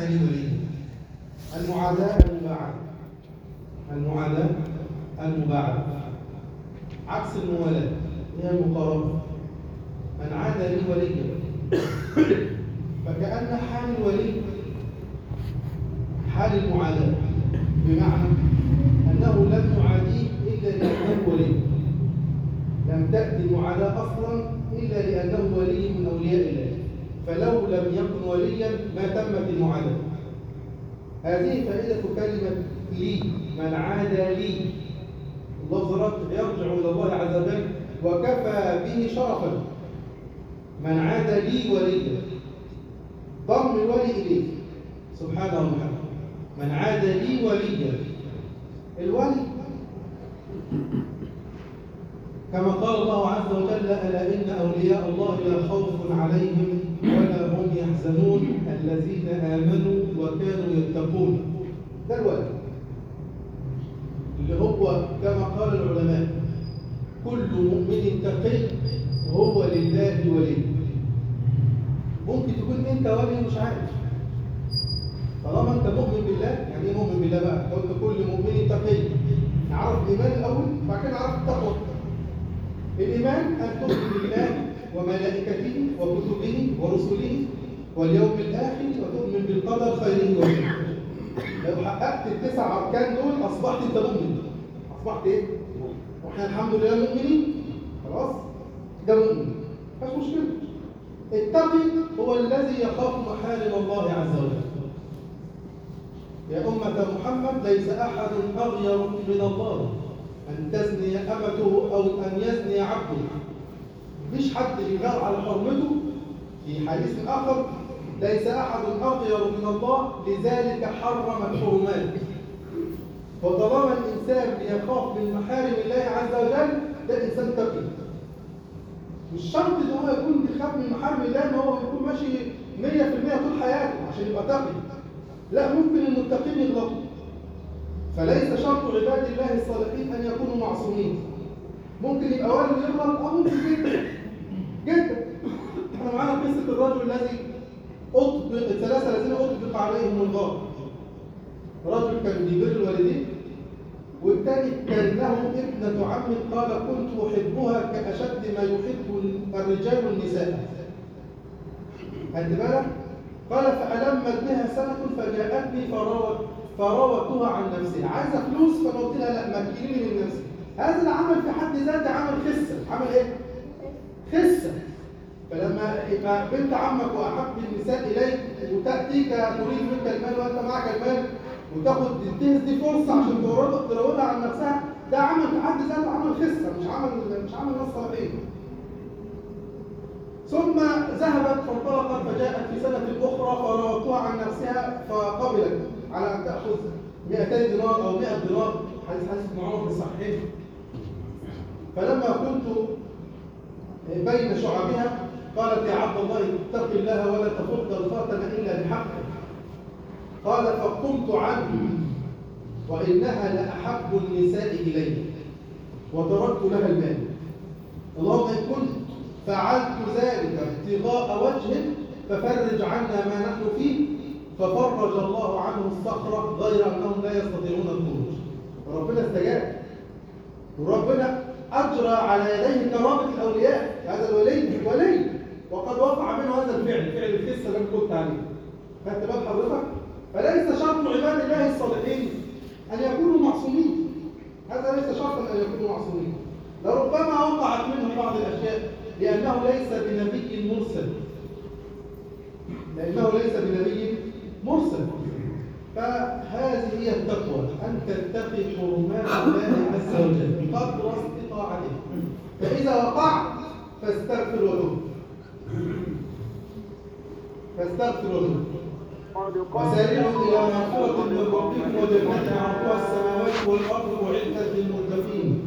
لي وليا المعاداة المباعدة المعاداة المباعدة عكس الموالاة هي المقاربة من عاد لي وليا فكأن حال الولي حال المعاداة بمعنى أنه لم يعاديه إلا لأنه ولي لم تأتي المعاداة أصلا إلا لأنه ولي من أولياء الله فلو لم يكن وليا ما تمت المعاداة هذه فائدة كلمة لي من عاد لي اللفظ رد يرجع إلى الله عز وجل وكفى به شرفا من عاد لي وليا ضم الولي إليه سبحانه وتعالى من عاد لي وليا الولي كما قال الله عز وجل ألا إن أولياء الله لا خوف عليهم ولا هم يحزنون الذين آمنوا وكانوا يتقون ده الولي اللي هو كما قال العلماء كل مؤمن تقي هو لله ولي ممكن تكون انت ولي مش عارف طالما انت مؤمن بالله يعني ايه مؤمن بالله بقى قلت كل مؤمن تقي نعرف الايمان الاول بعد كده نعرف التقوى الايمان ان تؤمن بالله وملائكته وكتبه ورسله واليوم الاخر وتؤمن بالقدر خيره وشره لو حققت التسع اركان دول اصبحت انت مؤمن اصبحت ايه واحنا الحمد لله مؤمنين خلاص ده مؤمن مفيش مشكله التقي هو الذي يخاف محارم الله عز وجل يا أمة محمد ليس أحد أغير من الله أن تزني أمته أو أن يزني عبده مفيش حد يغار على حرمته في حديث آخر ليس أحد أغير من الله لذلك حرم الحرمات فطالما الإنسان يخاف من محارم الله عز وجل ده إنسان تقي مش شرط ان هو يكون بيخاف من محارم الله ان هو يكون ماشي 100% طول حياته عشان يبقى تقي لا ممكن المتقين يغلطوا فليس شرط عباد الله الصالحين ان يكونوا معصومين ممكن يبقى ولد يغلط اه ممكن جدا جدا احنا معانا قصه الرجل الذي اطبق الثلاثه الذين اطبق عليهم الغار رجل كان بيبر الوالدين والثاني كان له ابنة عم قال كنت أحبها كأشد ما يحب الرجال النساء خدت بالك؟ قال فألمت بها سنة فجاءتني فراوت فراوتها عن نفسها عايزة فلوس فأنا قلت لها لا مكنيني من نفسي هذا العمل في حد ذاته عمل خسة عمل ايه؟ خسة فلما يبقى بنت عمك وأحب النساء إليك وتأتيك تريد منك المال وأنت معك المال وتاخد تنتهز دي فرصه عشان تورط تراودها عن نفسها ده عمل في حد ذاته عمل خسه مش عمل مش عمل نص صلاحيه ثم ذهبت فانطلقت فجاءت في سنه اخرى فراودتها عن نفسها فقبلت على ان تاخذ 200 دينار او 100 دينار حديث حديث ابن عمر في الصحيحين فلما كنت بين شعبها قالت يا عبد الله اتق الله ولا تفض الخاتم الا بحقه قال فقمت عنه وإنها لأحب النساء إلي وتركت لها المال اللهم إن كنت فعلت ذلك ابتغاء وجهك ففرج عنا ما نحن فيه ففرج الله عنه الصخرة غير أنهم لا يستطيعون الخروج وربنا استجاب وربنا أجرى على يديه كرامة الأولياء هذا الولي ولي وقد وقع منه هذا الفعل فعل الخسة اللي قلت عليه خدت بال حضرتك؟ فليس شرط عباد الله الصالحين أن يكونوا معصومين هذا ليس شرطا أن يكونوا معصومين لربما وقعت منه بعض الأشياء لأنه ليس بنبي مرسل لأنه ليس بنبي مرسل فهذه هي التقوى أن تتقي حرمات الله عز وجل قدر استطاعتك فإذا وقعت فاستغفر وتوب فاستغفر وتوب وسارعوا إلى مغفرة من ربكم وجنة عرضها السماوات والأرض أعدت للمتقين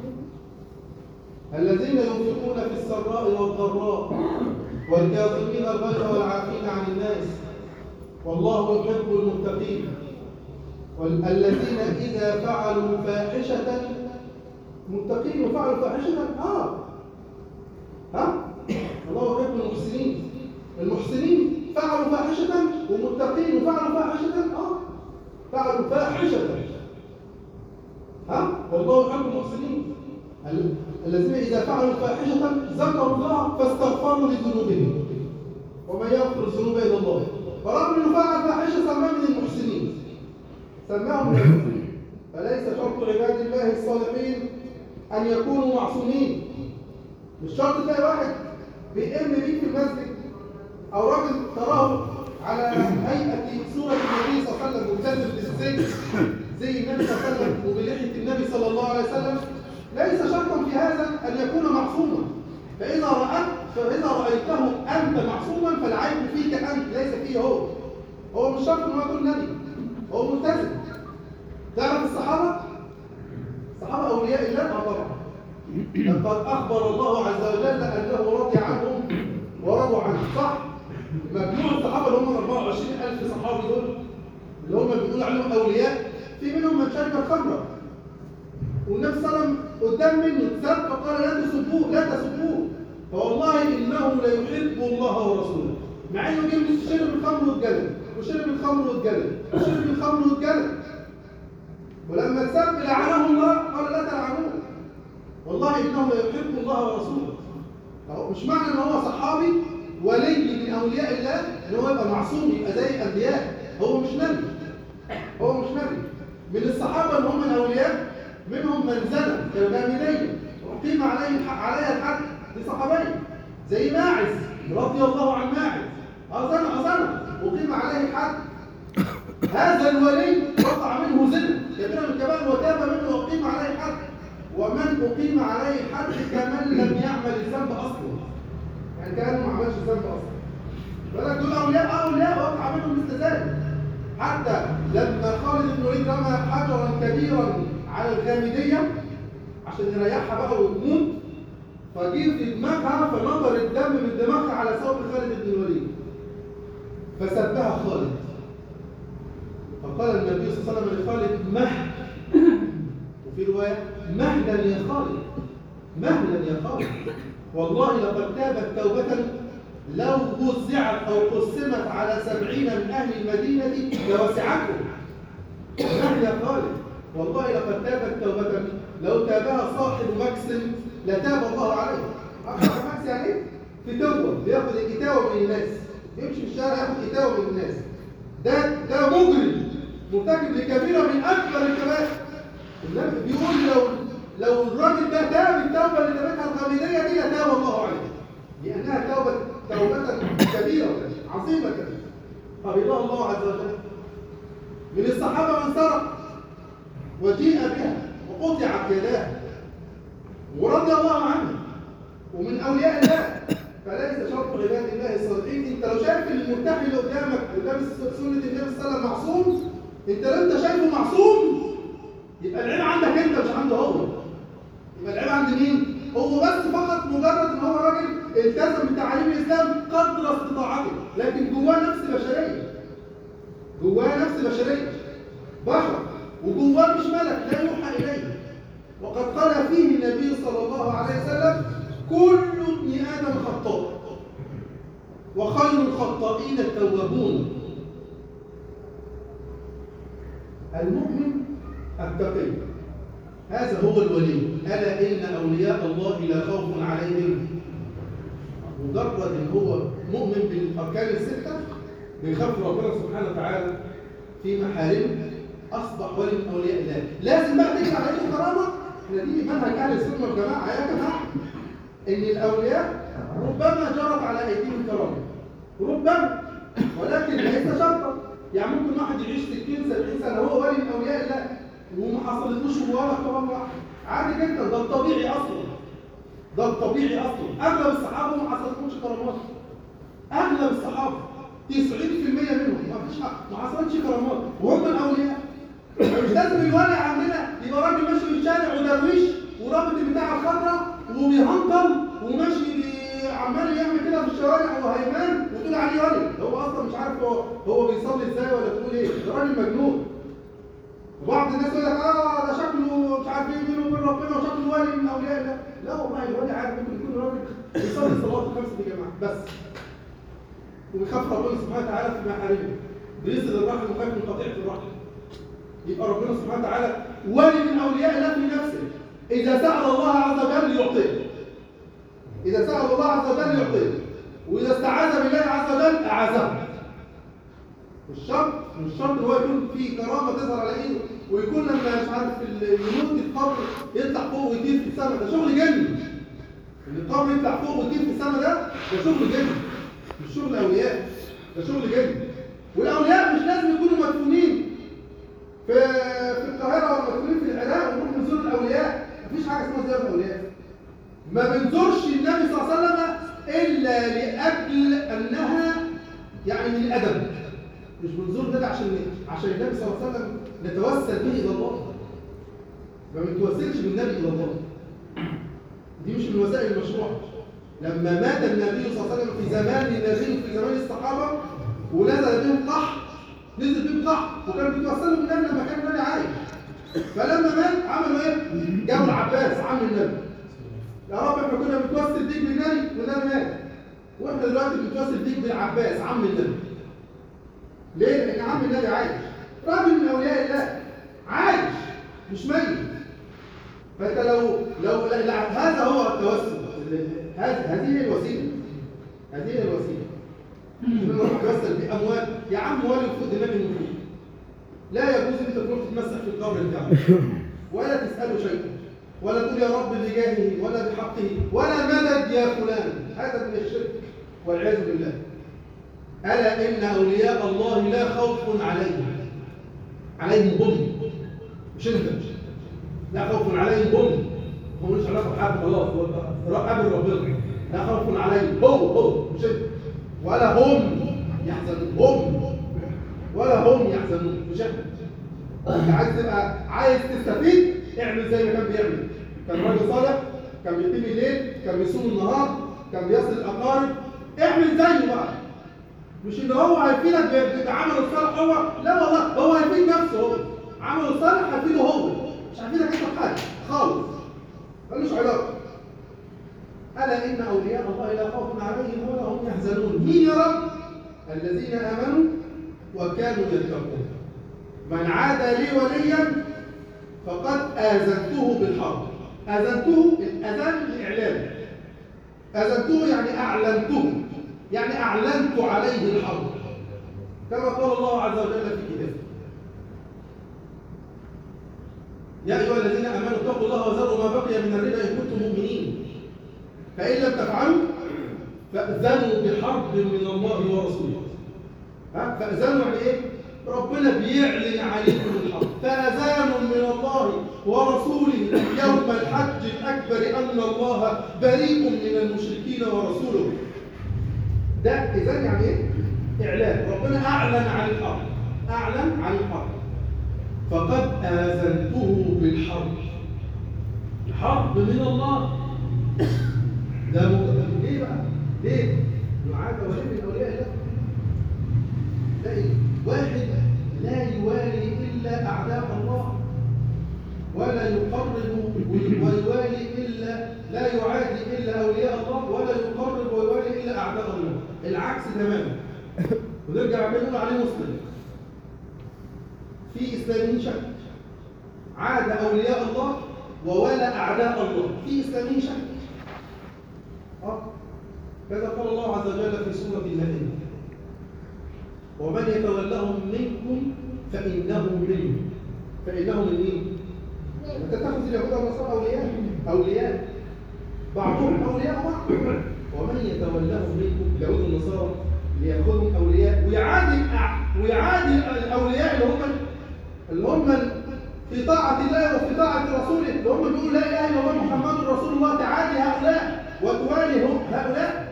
الذين ينفقون في السراء والضراء والكاظمين الغيظ والعافين عن الناس والله يحب المتقين والذين إذا فعلوا فاحشة متقين وفعلوا فاحشة آه ها الله يحب المحسنين المحسنين فعلوا فاحشة ومتقين وفعلوا فعلوا فاحشة ها والله يحب المحسنين ال- الذين إذا فعلوا فاحشة ذكروا الله فاستغفروا لذنوبهم ومن يغفر الذنوب إلا الله فرغم أنه فعل فاحشة سماه من المحسنين سماهم من المحسنين فليس شرط عباد الله الصالحين أن يكونوا معصومين مش شرط تلاقي واحد بيئم بيك في المسجد أو راجل تراه على هيئة صورة النبي صلى الله عليه وسلم ملتزم بالزي زي النبي صلى الله عليه وسلم وبلحية النبي صلى الله عليه وسلم ليس شرطا في هذا أن يكون معصوما فإذا رأت فإذا رأيته أنت معصوما فالعيب فيك أنت ليس فيه هو هو مش شرط إنه يكون نبي هو ملتزم تعرف الصحابة؟ الصحابة أولياء الله آه طبعا لقد أخبر الله عز وجل أنه رضي عنهم ورضوا عنه صح؟ مجموع الصحابة اللي هم 24000 صحابي دول اللي هم بيقولوا عليهم أولياء في منهم من شرب الخمرة والنبي صلى الله عليه وسلم قدام منه سب فقال لا تسبوه لا تسبوه فوالله إنه ليحب الله ورسوله مع إنه جه شرب الخمر واتجلد وشرب الخمر واتجلد وشرب الخمر واتجلد ولما السب لعنه الله قال لا تلعنوه والله انه لا يحب الله ورسوله أهو مش معنى ان هو صحابي ولي من اولياء الله ان هو يبقى معصوم يبقى زي الانبياء هو مش نبي هو مش نبي من الصحابه اللي هم الاولياء منهم من زنى كالغامدين وقيم عليه الحق عليها الحد لصحابين زي ماعز رضي الله عن ماعز أظن أظن وقيم عليه الحد هذا الولي وقع منه زنا كبيرا من الكبائر وتاب منه وقيم عليه الحد ومن أقيم عليه الحد كمن لم يعمل الذنب أصلا يعني كأنه ما عملش الذنب أصلا ولكن دول أولياء أولياء وقع منهم مثل ذلك حتى لما خالد بن الوليد رمى حجرا كبيرا على الغامدية عشان يريحها بقى وتموت فجه في دماغها فنطر الدم من دماغها على ثوب خالد بن الوليد فسبها خالد فقال النبي صلى الله عليه وسلم لخالد مه وفي رواية مهلا يا خالد مهلا يا خالد والله لقد تابت توبة لو وزعت أو قسمت على سبعين من أهل المدينة لوسعتهم مهلا يا خالد والله لقد تابت توبة لو تابها صاحب مكس لتاب الله عليه عارف صاحب مكس يعني ايه؟ في توبة بياخد الكتاوة من الناس يمشي في الشارع ياخد كتاوة من الناس ده ده مجرم مرتكب لكبيرة من أكبر الكبائر النبي بيقول لو لو الراجل ده تاب التوبة اللي تابتها الغامدية دي لتاب الله عليه لأنها توبة توبة كبيرة عظيمة قبلها الله عز وجل من الصحابة من سرق وجيء بها وقطعت يداه ورضي الله عنه ومن أولياء الله فليس شرط عباد الله الصالحين انت لو شايف المرتاح اللي قدامك قدام سنة النبي صلى الله عليه وسلم معصوم انت لو انت شايفه معصوم يبقى العيب عندك انت مش عنده هو يبقى العيب عند مين؟ هو بس فقط مجرد ان هو راجل التزم بتعاليم الاسلام قدر استطاعته لكن جواه نفس بشريه جواه نفس بشريه بشر وجواه مش ملك لا يوحى اليه وقد قال فيه النبي صلى الله عليه وسلم كل ابن ادم خطاء وخير الخطائين التوابون المؤمن التقي هذا هو الولي ألا إن أولياء الله لا خوف عليهم مجرد إن هو مؤمن بالأركان الستة بيخاف ربنا سبحانه وتعالى في محارمه أصبح ولي من أولياء الله لازم بقى تيجي على إيه كرامة إحنا دي منهج أهل السنة والجماعة يا جماعة إن الأولياء ربما جرت على أيديهم كرامة ربما ولكن ليس شرطا يعني ممكن واحد يعيش 60 70 سنة هو ولي من أولياء الله وما حصلتلوش ولا كرامة واحدة عادي جدا ده الطبيعي أصلا ده الطبيعي أصلا أغلب الصحابة ما حصلتلهمش كرامات أغلب الصحابة 90% منهم ما فيش ما حصلتش كرامات وهم الأولياء مش لازم الولي عندنا يبقى راجل ماشي في الشارع ودرويش ورابط البتاع الخضراء وبيهنطل وماشي بي- عمال يعمل كده في الشوارع وهيمان وتقول عليه ولي هو اصلا مش عارف هو هو بيصلي ازاي ولا بتقول ايه ده راجل مجنون وبعض الناس يقول لك اه ده شكله مش عارف ايه بينه وبين ربنا وشكله ولي من اولياء الله لا والله الولي عارف ممكن يكون راجل بيصلي الصلاه الخمس دي يا جماعه بس وبيخاف ربنا سبحانه وتعالى في محارمه بيصل الرحم وخايف من قطيعه الرحم يبقى ربنا سبحانه وتعالى ولي من اولياء الله في نفسه اذا سال الله عز وجل يعطيه اذا سال الله عز وجل يعطيه واذا استعاذ بالله عز وجل اعاذه مش شرط مش شرط ان هو يكون في كرامه تظهر على ايده ويكون لما مش عارف يموت القبر يطلع فوق ويطير في السماء ده شغل جن ان القبر يطلع فوق ويطير في السماء ده ده شغل جن مش شغل اولياء ده شغل جن والاولياء مش لازم يكونوا مدفونين في في القاهره ولا مدفونين في العراق ونروح نزور الاولياء مفيش حاجه اسمها زياره الاولياء ما بنزورش النبي صلى الله عليه وسلم الا لاجل انها يعني من الادب مش بنزور ده عشان عشان النبي صلى الله عليه وسلم نتوسل به الى الله ما بنتوسلش بالنبي الى الله دي مش من وسائل المشروع لما مات النبي صلى الله عليه وسلم في زمان النبي في زمان الصحابه ونزل بهم قحط نزل بهم قحط وكانوا بيتوسلوا بالنبي لما كان النبي عايش فلما مات عملوا ايه؟ جابوا العباس عم النبي يا رب احنا كنا بنتوسل بيك بالنبي والنبي مات واحنا دلوقتي بنتوسل بيك بالعباس عم النبي ليه؟ لأن عم النبي عايش راجل من أولياء الله عايش مش ميت فأنت لو لو لا لا هذا هو التوسل هذه هي الوسيلة هذه هي الوسيلة إن نروح نتوسل بأموال يا عم ولي خد النبي المفيد لا يجوز أنت تروح تتمسح في القبر بتاعه ولا تسأله شيئا ولا تقول يا رب بجاهه ولا بحقه ولا مدد يا فلان هذا من الشرك والعياذ بالله ألا إن أولياء الله لا خوف عليهم عليهم هم مش أنت لا خوف عليهم هم هو مش علاقة بحد خلاص هو قابل ربنا لا خوف عليهم هو هو مش أنت ولا هم يحزنون هم ولا هم يحزنون مش أنت أنت عايز تبقى عايز تستفيد اعمل زي ما كان بيعمل كان راجل صالح كان بيقيم الليل كان بيصوم النهار كان بيصل الأقارب اعمل زيه بقى مش ان هو هيفيدك بعمل الصالح هو لا والله هو هيفيد نفسه هو عمل الصالح هيفيده هو مش هيفيدك انت بحاجه خالص ملوش علاقه الا ان اولياء الله لا خوف عليهم ولا هم يحزنون مين يا رب الذين امنوا وكانوا يتقون من عاد لي وليا فقد اذنته بالحرب اذنته الاذان الاعلام اذنته يعني اعلنته يعني أعلنت عليه الحرب كما قال الله عز وجل في كتابه يا أيها الذين آمنوا اتقوا الله وذروا ما بقي من الربا إن كنتم مؤمنين فإن لم تفعلوا فأذنوا بحرب من الله ورسوله ها فأذنوا يعني إيه؟ ربنا بيعلن عليكم الحرب فأذان من الله ورسوله يوم الحج الأكبر أن الله بريء من المشركين ورسوله ده إذن يعني إيه؟ إعلان ربنا أعلن عن الحرب أعلن عن الحرب فقد آذنته بالحرب الحرب من الله ده مقدم ليه بقى؟ ليه؟ دعاء ولي من أولياء الله تلاقي واحد لا يوالي إلا أعداء الله ولا يقرب ويوالي إلا لا يعادي إلا أولياء الله ولا يقرب ويوالي إلا أعداء الله العكس تماما ونرجع نقول عليه مسلم في إسلامين شك عاد أولياء الله وولى أعداء الله في إسلامين شك آه. كذا قال الله عز وجل في سورة المائدة ومن يتولهم منكم فإنه منهم فإنه من مين؟ تتخذ اليهود والنصارى أولياء أولياء بعضهم أولياء بعض ومن يتولهم منكم اليهود والنصارى ليأخذهم أولياء ويعادي ويعادي الأولياء اللي هم اللي هم في طاعة الله وفي طاعة رسوله اللي هم بيقولوا لا إله إلا الله محمد رسول الله تعادي هؤلاء وتوالي هم هؤلاء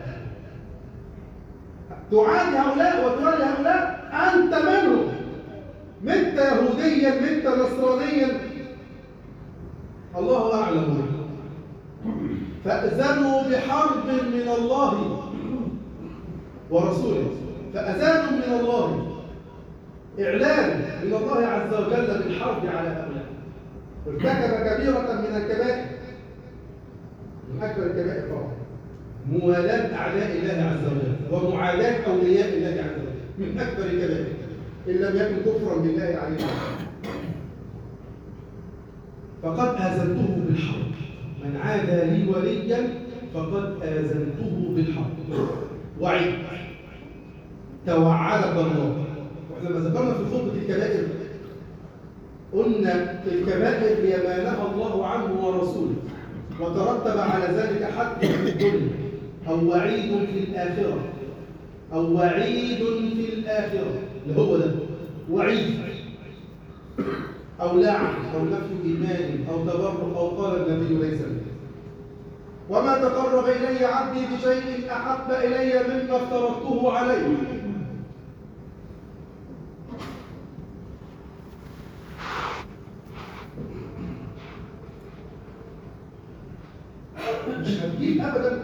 تعادي هؤلاء وتوالي هؤلاء أنت منهم مت يهوديا مت نصرانيا الله أعلم فأذنوا بحرب من الله ورسوله فأذان من الله إعلان من الله عز وجل بالحرب على هؤلاء ارتكب كبيرة من الكبائر من أكبر الكبائر طبعا موالاة أعداء الله عز وجل ومعاداة أولياء الله عز وجل من أكبر الكبائر إن لم يكن كفرا بالله عليه فقد آذنته بالحرب من عادى لي وليا فقد آذنته بالحرب وعيد توعدك الله لما ذكرنا في خطبة الكبائر قلنا الكبائر هي ما نهى الله عنه ورسوله وترتب على ذلك حد في الدنيا أو وعيد في الآخرة أو وعيد في الآخرة اللي هو ده وعيد أو لعن أو نفي إيمان أو تبرك أو قال النبي ليس منه وما تقرب إلي عبدي بشيء أحب إلي مما افترضته عليه مش هتجيب أبدا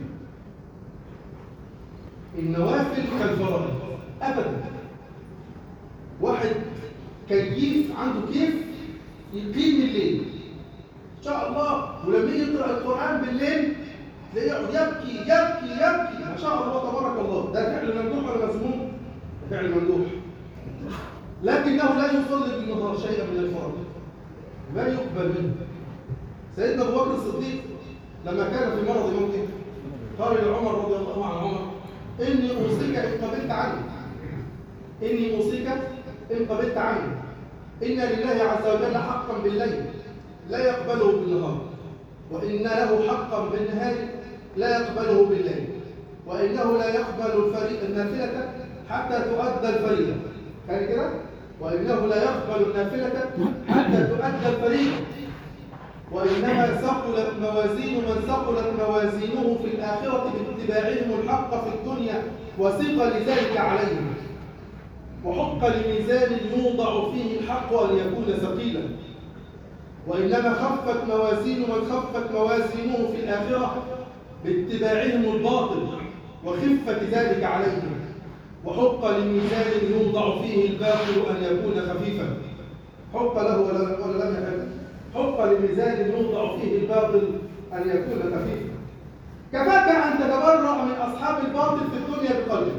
النوافل كالفرائض أبدا واحد كيف عنده كيف يقيم الليل ان شاء الله ولما يجي يقرا القران بالليل تلاقيه يقعد يبكي يبكي يبكي ما شاء الله تبارك الله ده فعل ممدوح ولا مذموم؟ فعل ممدوح لكنه لا يصلي بالنهار شيئا من الفرض ما يقبل منه سيدنا ابو بكر الصديق لما كان في مرض موته قال لعمر رضي الله عن عمر اني اوصيك ان قبلت عني اني اوصيك ان قبلت عني ان لله عز وجل حقا بالليل لا يقبله بالنهار وإن له حقا بالنهار لا يقبله بالليل وإنه لا يقبل الفريق النافلة حتى تؤدى الفريضة كان كده؟ وإنه لا يقبل النافلة حتى تؤدى الفريضة وإنما ثقلت موازين من ثقلت موازينه في الآخرة باتباعهم الحق في الدنيا وثق لذلك عليهم وحق لميزان يوضع فيه الحق أن يكون ثقيلا وإنما خفت موازين من خفت موازينه في الآخرة باتباعهم الباطل وخفة ذلك عليهم وحق لميزان يوضع فيه الباطل أن يكون خفيفا حق له ولا ولا لم يحب حق لميزان يوضع فيه الباطل أن يكون خفيفا كفاك أن تتبرأ من أصحاب الباطل في الدنيا بقلبك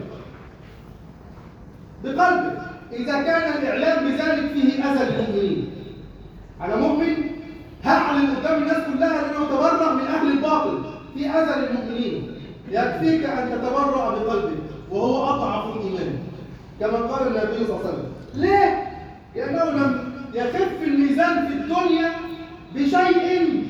بقلبك إذا كان الإعلام بذلك فيه أذى للمؤمنين أنا مؤمن هعلن قدام الناس كلها لأنه تبرأ من أهل الباطل في أذى للمؤمنين يكفيك أن تتبرأ بقلبك وهو أضعف الإيمان كما قال النبي صلى الله عليه وسلم ليه؟ لأنه لم يخف الميزان في الدنيا بشيء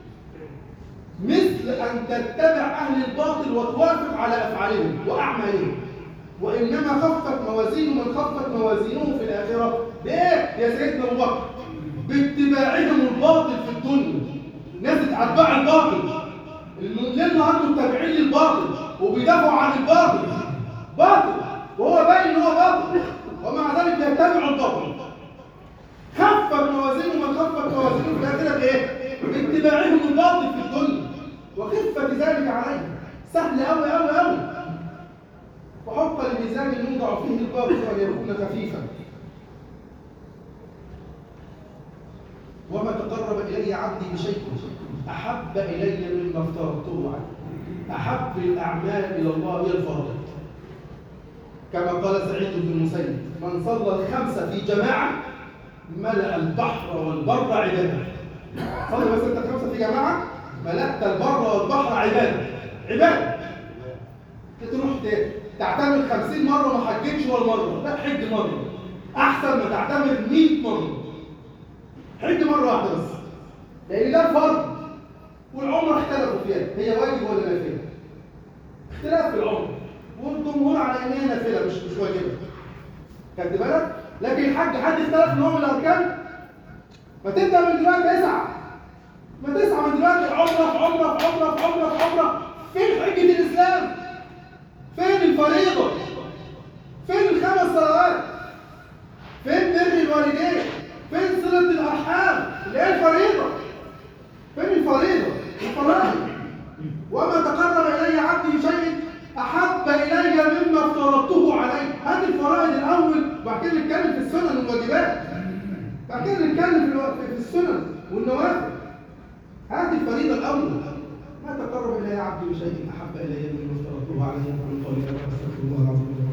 مثل أن تتبع أهل الباطل وتوافق على أفعالهم وأعمالهم وإنما خفت موازين من خفت موازينه في الآخرة بإيه يا سيدنا أبو بكر؟ باتباعهم الباطل في الدنيا ناس اتباع الباطل ليل نهار متابعين للباطل وبيدافعوا عن الباطل باطل وهو باين ان هو باطل ومع ذلك يتبعوا الباطل خفت موازينه من خفت موازينه في الاخره بايه؟ باتباعهم الباطل في الدنيا وخفه ذلك عليهم سهل قوي قوي قوي وحق الميزان يوضع فيه الباطل ان يكون خفيفا وما تقرب إلي عبدي بشيء أحب إلي مما افترضته عليه أحب الأعمال إلى الله هي الفرائض كما قال سعيد بن المسيب من صلى الخمسة في جماعة ملأ البحر والبر عبادة صلي بس أنت الخمسة في جماعة ملأت البر والبحر عبادة عبادة تروح تعتمر خمسين مرة ما حجتش ولا مرة لا حج مرة أحسن ما تعتمر 100 مرة حج مرة واحدة بس لأن ده فرض والعمرة اختلفوا فيها هي واجب ولا نافلة اختلاف في العمرة والجمهور على ان هي نافلة مش مش واجبة خدت بالك لكن الحج حد اختلف ان هو من الاركان ما تبدا من دلوقتي اسعى ما تسعى من دلوقتي عمرة في عمرة في عمرة في عمرة في عمرة فين حجة الإسلام؟ فين الفريضة؟ فين الخمس صلوات؟ فين بر الوالدين؟ فين صلة الأرحام اللي هي الفريضة فين الفريضة الفرائض وما تقرب إلي عبدي بشيء أحب إلي مما افترضته عليه هات الفرائض الأول وبعد كده نتكلم في السنن والواجبات بعد كده نتكلم في, الو... في السنن والنوافل هات الفريضة الأول ما تقرب إلي عبدي بشيء أحب إلي مما افترضته عليه عن قولي أستغفر الله العظيم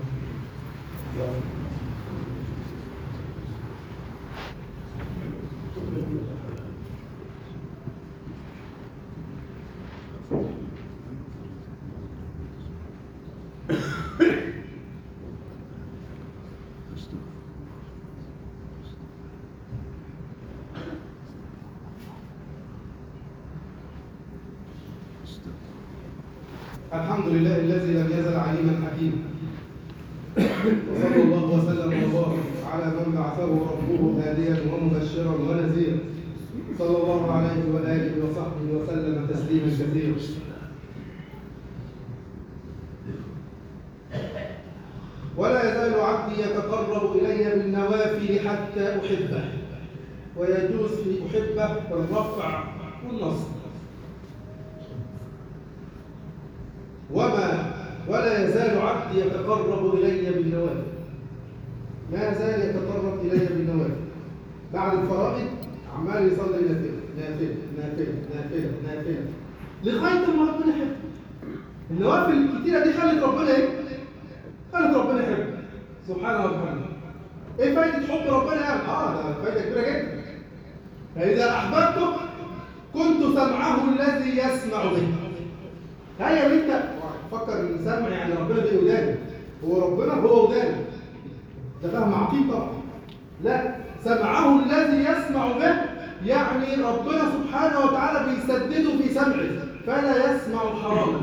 الحمد لله الذي لم يزل عليما حكيما وصلى الله وسلم وبارك على من بعثه ربه هاديا ومبشرا ونذيرا صلى الله عليه واله وصحبه وسلم تسليما كثيرا ولا يزال عبدي يتقرب الي بالنوافل حتى احبه ويجوز في احبه الرفع والنصب وما ولا يزال عبدي يتقرب الي بالنوافل ما زال يتقرب الي بالنوافل بعد الفرائض عمال يصلي نافله نافله نافله نافله نافله لغايه ما ربنا يحبه النوافل الكتيره دي خلت ربنا ايه؟ خلت ربنا يحبه سبحانه وتعالى ايه فايده حب ربنا يعني؟ اه ده فايده كبيره جدا فاذا احببته كنت سمعه الذي يسمع به هيا انت فكر ان سمع يعني ربنا بيه ودانه هو ربنا هو ودانه ده فهم عقيم طبعا لا سمعه الذي يسمع به يعني ربنا سبحانه وتعالى بيسدده في سمعه فلا يسمع حراما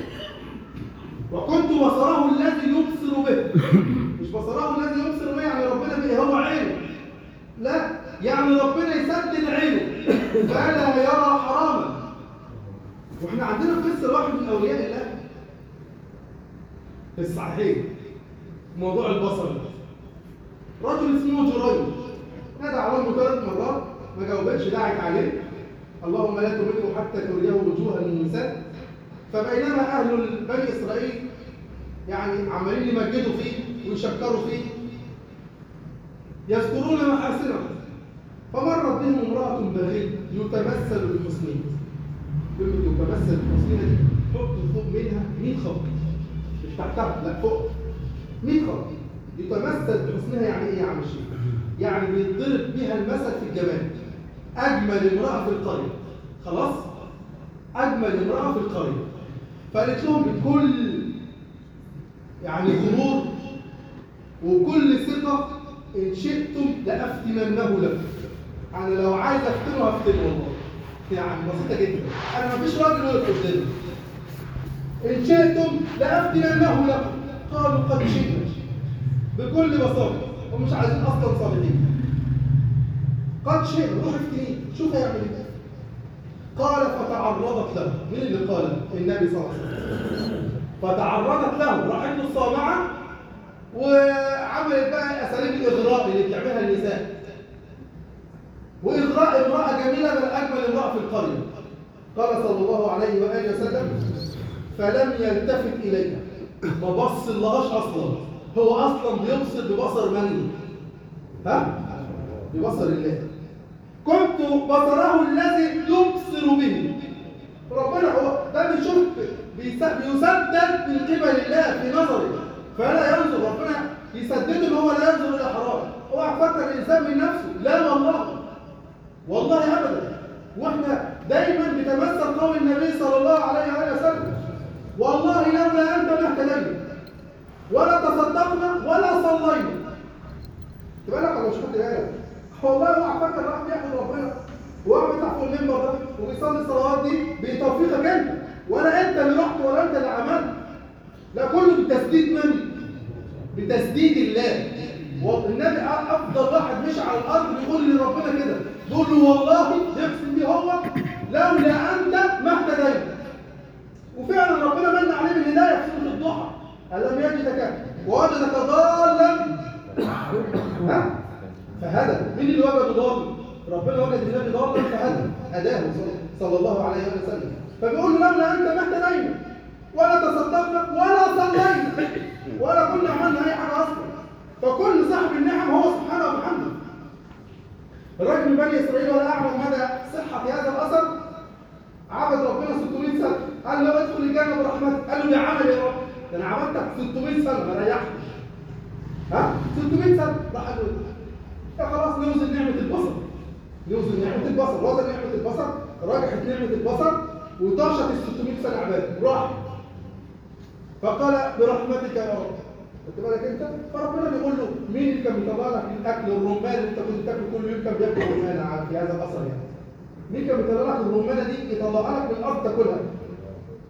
وكنت بصره الذي يبصر به مش بصره الذي يبصر به يعني ربنا به هو عينه لا يعني ربنا يسدد عينه فلا يرى حراما واحنا عندنا قصه واحد من اولياء الله في الصحيح موضوع البصر رجل اسمه جريج نادى على امه ثلاث مرات ما جاوبتش دعت عليه اللهم لا تمته حتى تريه وجوها من النساء فبينما اهل بني اسرائيل يعني عمالين يمجدوا فيه ويشكروا فيه يذكرون محاسنه فمرت بهم امراه بغيه يتمثل بحسنها كلمه يتمثل بحسنها دي حط فوق منها 100 خط مش تحتها لا فوق 100 خط يتمثل بحسنها يعني ايه يا عم الشيخ؟ يعني بيضرب بها المثل في الجمال اجمل امراه في القريه خلاص؟ اجمل امراه في القريه فقالت لهم بكل يعني غرور وكل ثقه ان شئتم لافتننه لكم انا لو عايز افتنه هفتنه والله يعني بسيطه جدا انا مفيش راجل واقف قدامي ان شئتم لافتننه لكم قالوا قد شئنا بكل بساطه ومش عايزين اصلا صالحين قد شئنا روح افتنيه شوف هيعمل ايه قال فتعرضت له مين اللي قال النبي صلى الله عليه وسلم فتعرضت له راحت له الصومعه وعملت بقى اساليب الاغراء اللي بتعملها النساء واغراء امراه جميله بل اجمل امراه في القريه قال صلى الله عليه واله وسلم فلم يلتفت اليها ما بص لهاش اصلا هو اصلا بيبصر ببصر من ها ببصر الله كنت بصره الذي يبصر به ربنا هو ده بيشوف بيسدد من قبل الله في نظره فلا ينظر ربنا يسدده ان هو لا ينظر الى حرام اوعى تفكر الانسان من نفسه لا والله والله ابدا واحنا دايما بنتمثل قول النبي صلى الله عليه واله وسلم والله لولا انت ما اهتدينا ولا تصدقنا ولا صلينا تبقى لك ولا مش خدت بالك والله اوعى تفكر راح بيعبد ربنا وهو بيطلع فوق المنبر ده وبيصلي الصلوات دي بتوفيقك انت ولا انت اللي رحت ولا انت اللي عملت لا كله بتسديد من بتسديد الله والنبي افضل واحد مش على الارض بيقول لربنا كده بيقول له والله يقسم بيه هو لولا انت ما اهتديت وفعلا ربنا من عليه بالهدايه في سوره الضحى الم يجدك ووجدك ضالا ها فهدى مين اللي وجده ضال ربنا وجد النبي ضالا فهدى هداه صلى الله عليه وسلم فبيقول له لولا انت ما اهتدينا ولا تصدقنا ولا صلينا ولا كنا عملنا اي حاجه اصلا فكل صاحب النعم هو سبحانه وبحمده الراجل من بني اسرائيل ولا اعلم مدى صحه هذا الاثر عبد ربنا 600 سنه قال له ادخل الجنه برحمتك قال له بعمل يا رب ده انا عبدتك 600 سنه ما ريحتش ها 600 سنه راح قال له يا خلاص نوزن نعمه البصر نوزن نعمه البصر وزن نعمه البصر رجحت نعمه البصر وطاشت ال 600 سنه عباده راح فقال برحمتك يا رب خدت بالك انت فربنا بيقول له مين اللي كان بيطلع لك الاكل الرمان اللي انت كنت بتاكله كل يوم كان بياكل رمان في هذا الاثر يعني مين كان بيطلع لك الرمانه دي يطلعها لك من الارض تاكلها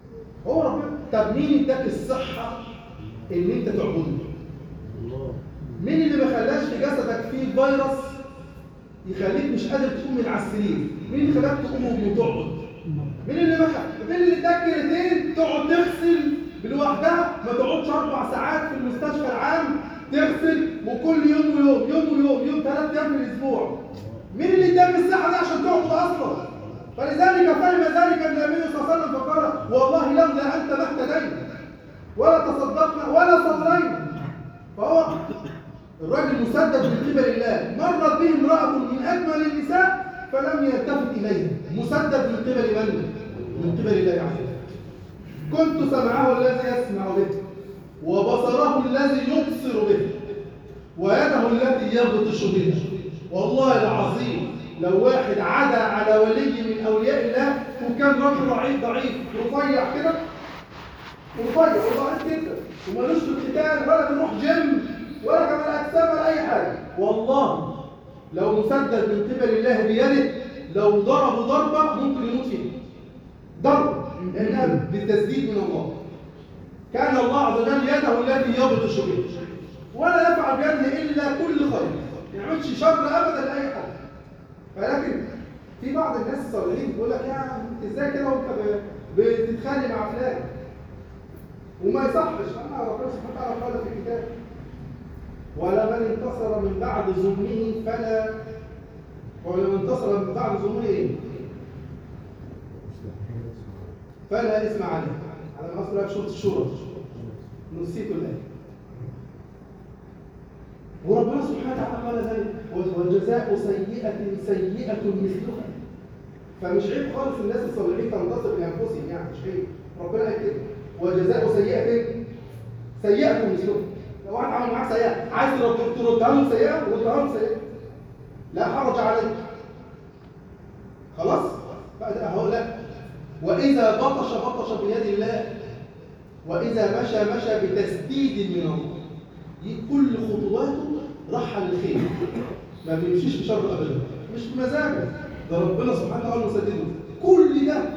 هو ربنا طب مين اداك الصحه ان انت تعبده الله مين اللي ما خلاش في جسدك فيه فيروس يخليك مش قادر تقوم من على السرير مين اللي خلاك تقوم وتقعد مين اللي ما خ- مين اللي اداك كلمتين تقعد تغسل لوحدها ما تقعدش اربع ساعات في المستشفى العام تغسل وكل يوم ويوم يوم ويوم يوم ثلاث ايام في الاسبوع مين اللي اداك الساعه دي عشان تقعد اصلا فلذلك فهم ذلك النبي صلى الله عليه وسلم فقال والله لولا انت ما اهتدينا ولا تصدقنا ولا صلينا فهو الراجل مسدد من قبل الله مرت به امرأة من أجمل النساء فلم يلتفت إليها مسدد من قبل من؟ من قبل الله عز وجل كنت سمعه الذي يسمع به وبصره الذي يبصر به ويده التي يبطش بها والله العظيم لو واحد عدا على ولي من أولياء الله وكان رجل ضعيف ضعيف رفيع كده ورفيع وضعيف جدا ومالوش في القتال ولا بيروح جيم ولا كمال اجسام ولا اي حاجه والله لو مسدد من قبل الله بيده لو ضربوا ضربه ممكن يموت فيها ضربه لانها بالتسديد من الله كان الله عز وجل يده التي يبطش بها ولا يفعل بيده الا كل خير ما يعملش شر ابدا لاي حد ولكن في بعض الناس الصالحين بيقول لك يا انت ازاي كده وانت ب- بتتخانق مع فلان وما يصحش انا ربنا سبحانه وتعالى قال في الكتاب ولمن انتصر من بعد ظلمه فلا ولمن انتصر من بعد ظلمه ايه؟ فلا اسم عليه على ما اصل في شروط الشورى نسيت الايه وربنا سبحانه وتعالى قال ذلك وجزاء سيئة سيئة مثلها فمش عيب خالص الناس الصالحين تنتصر لانفسهم يعني مش عيب ربنا قال كده وجزاء سيئة سيئة مثلها لو واحد عمل معاك سيئة عايز ترد- تردها له سيئة ردها له سيئة لا حرج عليك خلاص بعد هؤلاء وإذا بطش بطش بيد الله وإذا مشى مشى بتسديد من الله دي كل خطواته راحة للخير ما بيمشيش في شر أبدا مش بمزاجه ده ربنا سبحانه وتعالى مسدده كل ده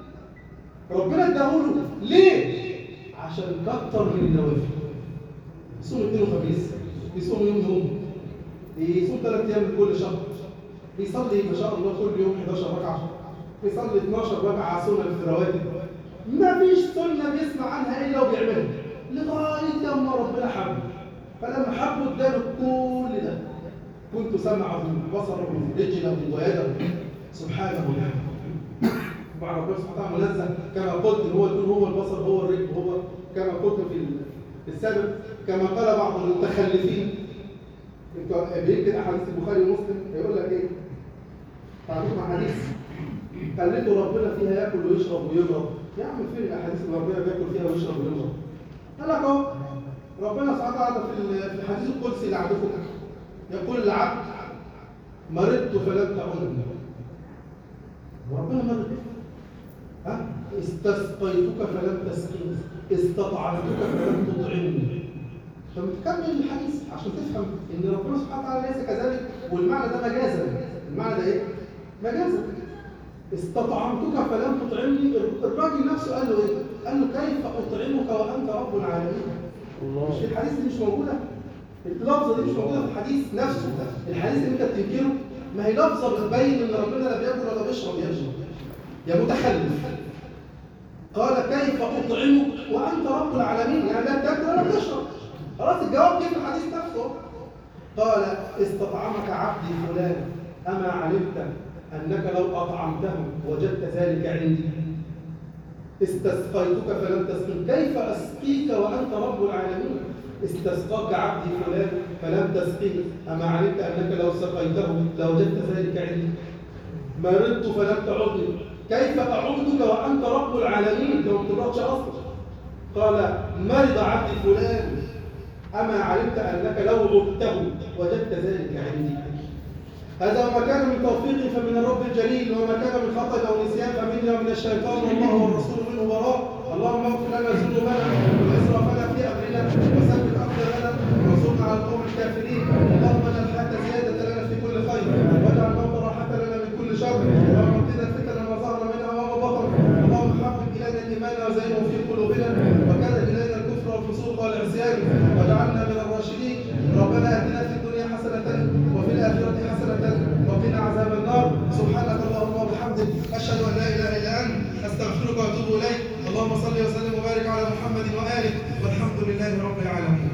ربنا اداهوله ليه؟ عشان كتر من النوافل يصوم اثنين وخميس يصوم يوم يوم يصوم ثلاث ايام من كل شهر بيصلي ما شاء الله كل يوم 11 ركعه بيصلي 12 ركعه سنه في الرواتب ما فيش سنه بيسمع عنها الا وبيعملها لغايه لما ربنا حبه فلما حبه اداله كل ده كنت سمعه بصره رجله ويده سبحانه وتعالى مع ربنا سبحانه وتعالى منزه كما قلت إن هو يكون هو البصر هو الرجل هو كما قلت في ال- في السابق كما قال بعض المتخلفين انتوا بيكتب احاديث البخاري ومسلم يقول لك ايه؟ تعرفوا حديث خليته ربنا فيها ياكل ويشرب ويضرب يا عم فين الاحاديث اللي ربنا بياكل فيها ويشرب ويضرب؟ قال لك اهو ربنا سبحانه وتعالى في ال- في الحديث القدسي اللي عندكم يقول العبد مرضت فلم تعودني وربنا مرض ها استسقيتك فلم تسقيني استطعمتك فلم تطعمني فبتكمل الحديث عشان تفهم ان ربنا سبحانه وتعالى ليس كذلك والمعنى ده مجازا المعنى ده ايه مجازا استطعمتك فلم تطعمني الراجل نفسه قال له ايه قال له كيف اطعمك وانت رب العالمين مش في الحديث دي مش موجوده اللفظه دي مش موجوده في الحديث نفسه الحديث اللي انت بتنكره ما هي لفظه بتبين ان ربنا لا بياكل ولا بيشرب يا يا متخلف قال كيف اطعمك وانت رب العالمين يعني لا تاكل ولا تشرب خلاص الجواب جه في الحديث نفسه قال استطعمك عبدي فلان اما علمت انك لو اطعمته وجدت ذلك عندي استسقيتك فلم تسقني كيف اسقيك وانت رب العالمين استسقاك عبدي فلان فلم تسقني اما علمت انك لو سقيته لوجدت ذلك عندي مرضت فلم تعدني كيف اعودك وانت رب العالمين لو ما تمرضش اصلا قال مرض عبدي فلان اما علمت انك لو عدته وجدت ذلك عندي هذا وما كان من توفيق فمن الرب الجليل وما كان من خطأ أو نسيان فمنا ومن الشيطان والله والرسول منه براء اللهم اغفر لنا ذنوبنا وإسرافنا في أمرنا وثبت أقدامنا وانصرنا على القوم الكافرين اللهم اجعل الحياة زيادة لنا في كل خير واجعل الموت راحة لنا من كل شر اللهم اقنا الفتن ما ظهر منها وما بطن اللهم حبب إلينا الإيمان وزينه في قلوبنا العصيان واجعلنا من الراشدين ربنا اتنا في الدنيا حسنه وفي الاخره حسنه وقنا عذاب النار سبحانك اللهم وبحمدك اشهد ان لا اله الا انت استغفرك واتوب اليك اللهم صل وسلم وبارك على محمد واله والحمد لله رب العالمين